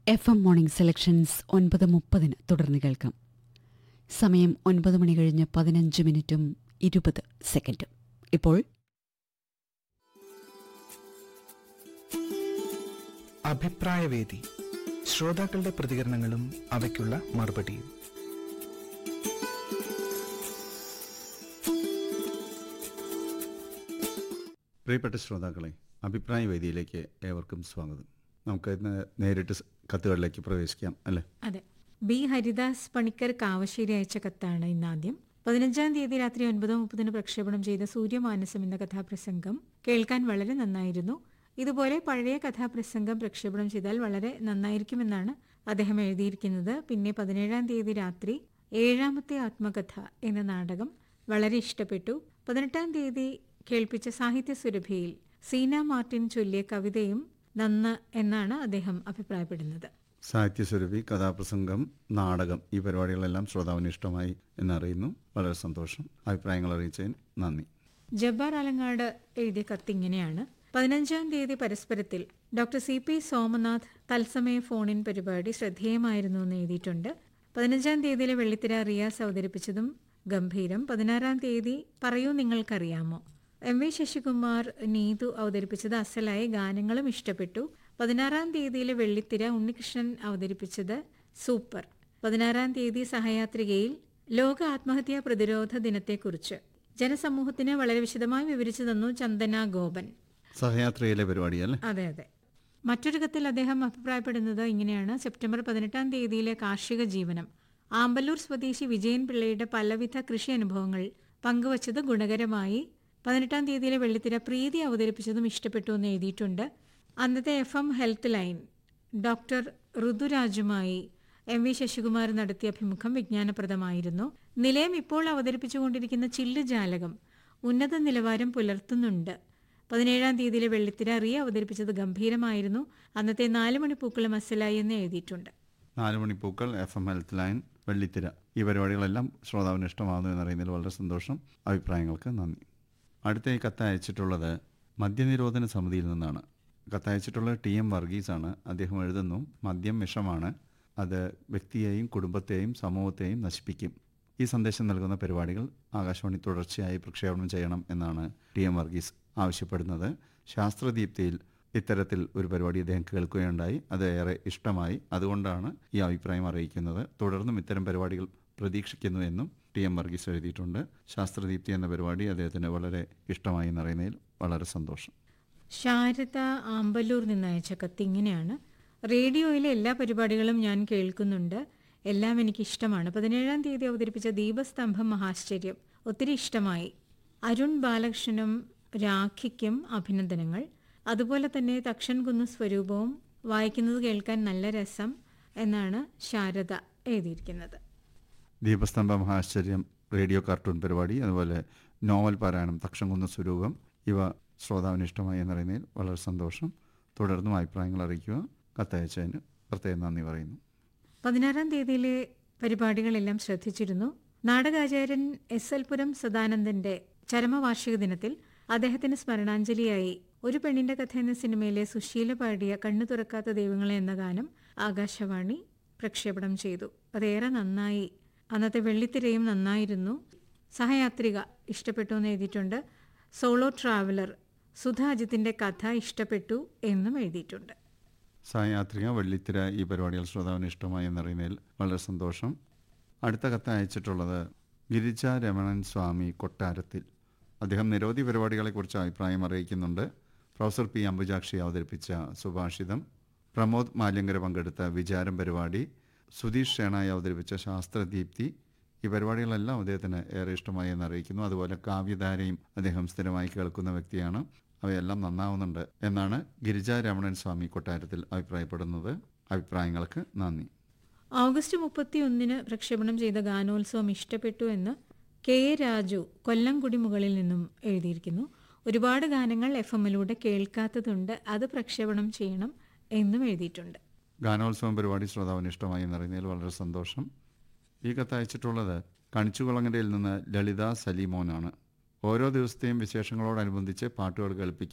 F M morning selections ഒൻപത് മുപ്പതിന് തുടർന്ന് കേൾക്കാം സമയം ഒൻപത് മണി കഴിഞ്ഞ് പതിനഞ്ച് മിനിറ്റും ഇരുപത് സെക്കൻഡും ഇപ്പോൾ അഭിപ്രായവേദി ശ്രോതാക്കളുടെ പ്രതികരണങ്ങളും അവയ്ക്കുള്ള മറുപടിയും പ്രിയപ്പെട്ട ശ്രോതാക്കളെ അഭിപ്രായ വേദിയിലേക്ക് ഏവർക്കും സ്വാഗതം നമുക്ക് ഇന്ന് നേരിട്ട് സ് കത്തുകളിലേക്ക് പ്രവേശിക്കാം അല്ലേ അതെ ബി ഹരിദാസ് പണിക്കർ കാവശ്ശേരി അയച്ച കത്താണ് ഇന്നാദ്യം പതിനഞ്ചാം തീയതി രാത്രി ഒൻപത് മുപ്പതിന് പ്രക്ഷേപണം ചെയ്ത സൂര്യമാനസം എന്ന കഥാപ്രസംഗം കേൾക്കാൻ വളരെ നന്നായിരുന്നു ഇതുപോലെ പഴയ കഥാപ്രസംഗം പ്രക്ഷേപണം ചെയ്താൽ വളരെ നന്നായിരിക്കുമെന്നാണ് അദ്ദേഹം എഴുതിയിരിക്കുന്നത് പിന്നെ പതിനേഴാം തീയതി രാത്രി ഏഴാമത്തെ ആത്മകഥ എന്ന നാടകം വളരെ ഇഷ്ടപ്പെട്ടു പതിനെട്ടാം തീയതി കേൾപ്പിച്ച സാഹിത്യ സുരഭിയിൽ സീന മാർട്ടിൻ ചൊല്ലിയ കവിതയും നന്ന് എന്നാണ് അദ്ദേഹം അഭിപ്രായപ്പെടുന്നത് സാഹിത്യസ്വരൂപി കഥാപ്രസംഗം നാടകം ഈ പരിപാടികളെല്ലാം ശ്രോതാവിന് ഇഷ്ടമായി എന്നറിയുന്നു വളരെ സന്തോഷം അഭിപ്രായങ്ങൾ അറിയിച്ചതിന് നന്ദി ജബ്ബാർ ആലങ്ങാട് എഴുതിയ കത്തിങ്ങനെയാണ് പതിനഞ്ചാം തീയതി പരസ്പരത്തിൽ ഡോക്ടർ സി പി സോമനാഥ് തത്സമയ ഫോണിൻ പരിപാടി ശ്രദ്ധേയമായിരുന്നു എന്ന് എഴുതിയിട്ടുണ്ട് പതിനഞ്ചാം തീയതിയിലെ വെള്ളിത്തിര റിയാസ് അവതരിപ്പിച്ചതും ഗംഭീരം പതിനാറാം തീയതി പറയൂ നിങ്ങൾക്കറിയാമോ എം വി ശശികുമാർ നീതു അവതരിപ്പിച്ചത് അസലായ ഗാനങ്ങളും ഇഷ്ടപ്പെട്ടു പതിനാറാം തീയതിയിലെ വെള്ളിത്തിര ഉണ്ണികൃഷ്ണൻ അവതരിപ്പിച്ചത് സൂപ്പർ പതിനാറാം തീയതി സഹയാത്രികയിൽ ലോക ആത്മഹത്യാ പ്രതിരോധ ദിനത്തെക്കുറിച്ച് ജനസമൂഹത്തിന് വളരെ വിശദമായി വിവരിച്ചു തന്നു ചന്ദന ഗോപൻ സഹയാത്രയിലെ പരിപാടി അല്ലേ അതെ അതെ മറ്റൊരു കത്തിൽ അദ്ദേഹം അഭിപ്രായപ്പെടുന്നത് ഇങ്ങനെയാണ് സെപ്റ്റംബർ പതിനെട്ടാം തീയതിയിലെ കാർഷിക ജീവനം ആമ്പല്ലൂർ സ്വദേശി വിജയൻ പിള്ളയുടെ പലവിധ കൃഷി അനുഭവങ്ങൾ പങ്കുവച്ചത് ഗുണകരമായി പതിനെട്ടാം തീയതിയിലെ വെള്ളിത്തിര പ്രീതി അവതരിപ്പിച്ചതും ഇഷ്ടപ്പെട്ടു എന്ന് എഴുതിയിട്ടുണ്ട് അന്നത്തെ F M health line doctor ഋതുരാജുമായി എം വി ശശികുമാർ നടത്തിയ അഭിമുഖം വിജ്ഞാനപ്രദമായിരുന്നു നിലയം ഇപ്പോൾ അവതരിപ്പിച്ചുകൊണ്ടിരിക്കുന്ന ചില്ല് ജാലകം ഉന്നത നിലവാരം പുലർത്തുന്നുണ്ട് പതിനേഴാം തീയതിയിലെ വെള്ളിത്തിര റിയ അവതരിപ്പിച്ചത് ഗംഭീരമായിരുന്നു അന്നത്തെ നാല് മണിപ്പൂക്കളും അസലായി എന്ന് എഴുതിയിട്ടുണ്ട് നാല് മണിപ്പൂക്കൾ എഫ് എം ഹെൽത്ത് ലൈൻ വെള്ളിത്തിര ഈ പരിപാടികളെല്ലാം ശ്രോതാവിന് ഇഷ്ടമാകുന്നു എന്നറിയുന്നതിൽ വളരെ സന്തോഷം അഭിപ്രായങ്ങൾക്ക് നന്ദി അടുത്ത ഈ കത്ത് അയച്ചിട്ടുള്ളത് മദ്യനിരോധന സമിതിയിൽ നിന്നാണ് കത്തയച്ചിട്ടുള്ളത് ടി എം വർഗീസാണ് അദ്ദേഹം എഴുതുന്നു മദ്യം വിഷമാണ് അത് വ്യക്തിയെയും കുടുംബത്തെയും സമൂഹത്തെയും നശിപ്പിക്കും ഈ സന്ദേശം നൽകുന്ന പരിപാടികൾ ആകാശവാണി തുടർച്ചയായി പ്രക്ഷേപണം ചെയ്യണം എന്നാണ് ടി എം വർഗീസ് ആവശ്യപ്പെടുന്നത് ശാസ്ത്രദീപ്തിയിൽ ഇത്തരത്തിൽ ഒരു പരിപാടി അദ്ദേഹം കേൾക്കുകയുണ്ടായി അത് ഏറെ ഇഷ്ടമായി അതുകൊണ്ടാണ് ഈ അഭിപ്രായം അറിയിക്കുന്നത് തുടർന്നും ഇത്തരം പരിപാടികൾ പ്രതീക്ഷിക്കുന്നു എന്നും ടി എം വർഗീസ് എഴുതിയിട്ടുണ്ട് ശാസ്ത്രദീപ്തി എന്ന പരിപാടി അദ്ദേഹത്തിന് വളരെ ഇഷ്ടമായി എന്നറിയുന്നതിൽ വളരെ സന്തോഷം ശാരദ ആമ്പല്ലൂർ നിന്ന് അയച്ച കത്ത് ഇങ്ങനെയാണ് റേഡിയോയിലെ എല്ലാ പരിപാടികളും ഞാൻ കേൾക്കുന്നുണ്ട് എല്ലാം എനിക്ക് ഇഷ്ടമാണ് പതിനേഴാം തീയതി അവതരിപ്പിച്ച ദീപസ്തംഭം മഹാശ്ചര്യം ഒത്തിരി ഇഷ്ടമായി അരുൺ ബാലകൃഷ്ണനും രാഖിക്കും അഭിനന്ദനങ്ങൾ അതുപോലെ തന്നെ തക്ഷൻ കുന്ന് സ്വരൂപവും വായിക്കുന്നത് കേൾക്കാൻ നല്ല രസം എന്നാണ് ശാരദ എഴുതിയിരിക്കുന്നത് ദീപസ്തംഭ മഹാശ്ചര്യം റേഡിയോ കാർട്ടൂൺ പരിപാടി അതുപോലെ നോവൽ പാരായണം തക്ഷംകുന്ന സ്വരൂപം ഇവ ശ്രോതാവിന് ഇഷ്ടമായി എന്നറിയുന്നതിൽ വളരെ സന്തോഷം തുടർന്നും അഭിപ്രായങ്ങൾ അറിയിക്കുക കത്തയച്ചതിന് പ്രത്യേകം നന്ദി പറയുന്നു പതിനാറാം തീയതിയിലെ പരിപാടികളെല്ലാം ശ്രദ്ധിച്ചിരുന്നു നാടകാചാര്യൻ എസ് എൽ പുരം സദാനന്ദന്റെ ചരമവാർഷിക ദിനത്തിൽ അദ്ദേഹത്തിന് സ്മരണാഞ്ജലിയായി ഒരു പെണ്ണിന്റെ കഥ എന്ന സിനിമയിലെ സുശീല പാടിയ കണ്ണു തുറക്കാത്ത ദൈവങ്ങളെ എന്ന ഗാനം ആകാശവാണി പ്രക്ഷേപണം ചെയ്തു അതേറെ നന്നായി അന്നത്തെ വെള്ളിത്തിരയും നന്നായിരുന്നു സഹയാത്രിക ഇഷ്ടപ്പെട്ടു എന്ന് എഴുതിയിട്ടുണ്ട് സോളോ ട്രാവലർ സുധാജിത്തിന്റെ കഥ ഇഷ്ടപ്പെട്ടു എന്നും എഴുതിയിട്ടുണ്ട് സഹയാത്രിക വെള്ളിത്തിര ഈ പരിപാടികൾ ശ്രോതാവിന് ഇഷ്ടമായി എന്നറിയുന്നതിൽ വളരെ സന്തോഷം അടുത്ത കത്ത് അയച്ചിട്ടുള്ളത് ഗിരിജ രമണൻ സ്വാമി കൊട്ടാരത്തിൽ അദ്ദേഹം നിരവധി പരിപാടികളെക്കുറിച്ച് അഭിപ്രായം അറിയിക്കുന്നുണ്ട് പ്രൊഫസർ പി അംബുജാക്ഷി അവതരിപ്പിച്ച സുഭാഷിതം പ്രമോദ് മാലിങ്കര പങ്കെടുത്ത വിചാരം പരിപാടി സുധീഷ് ഷേണായി അവതരിപ്പിച്ച ശാസ്ത്രദീപ്തി ഈ പരിപാടികളെല്ലാം അദ്ദേഹത്തിന് ഏറെ ഇഷ്ടമായി എന്ന് അറിയിക്കുന്നു അതുപോലെ കാവ്യധാരയും അദ്ദേഹം സ്ഥിരമായി കേൾക്കുന്ന വ്യക്തിയാണ് അവയെല്ലാം നന്നാവുന്നുണ്ട് എന്നാണ് ഗിരിജ രമണൻ സ്വാമി കൊട്ടാരത്തിൽ അഭിപ്രായപ്പെടുന്നത് അഭിപ്രായങ്ങൾക്ക് നന്ദി ഓഗസ്റ്റ് മുപ്പത്തി ഒന്നിന് പ്രക്ഷേപണം ചെയ്ത ഗാനോത്സവം ഇഷ്ടപ്പെട്ടു എന്ന് കെ എ രാജു കൊല്ലംകുടി മുകളിൽ നിന്നും എഴുതിയിരിക്കുന്നു ഒരുപാട് ഗാനങ്ങൾ എഫ് എമ്മിലൂടെ കേൾക്കാത്തതുണ്ട് അത് പ്രക്ഷേപണം ചെയ്യണം എന്നും എഴുതിയിട്ടുണ്ട് ഗാനോത്സവം പരിപാടി ശ്രോതാവിന് ഇഷ്ടമായി എന്നറിയുന്നതിൽ വളരെ സന്തോഷം ഈ കത്ത് അയച്ചിട്ടുള്ളത് കണിച്ചുകുളങ്ങരയിൽ നിന്ന് ലളിത സലീമോനാണ് ഓരോ ദിവസത്തെയും വിശേഷങ്ങളോടനുബന്ധിച്ച് പാട്ടുകൾ കേൾപ്പിക്കും